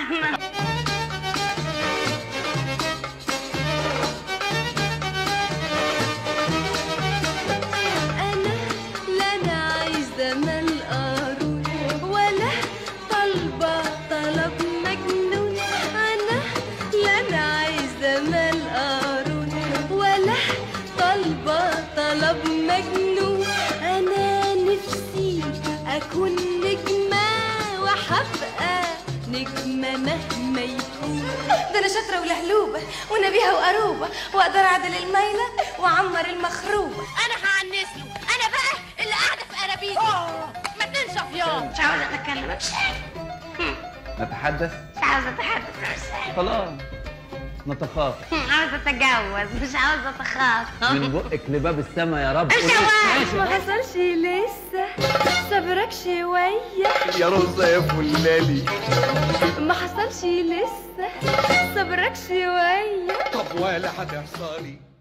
أنا لا أنا عايزة مال قارون ولا طالبة طلب مجنون أنا لا أنا عايزة مال قارون ولا طالبة طلب مجنون أنا نفسي أكون نجمة وحبقى نجمة مهما يكون ده انا شاطره ولهلوبه ونبيهه وقروبه واقدر اعدل الميله واعمر المخروبه انا هعنس له انا بقى اللي قاعده في قرابيطي ما تنشف يوم مش عاوزه اتكلم نتحدث مش عاوزه اتحدث خلاص نتخاف عاوزه اتجوز مش عاوزه اتخاف من بقك لباب السما يا رب ما حصلش لسه صبرك شوية يا رزة يا فلالي ما حصلش لسه صبرك شوية طب ولا هتحصلي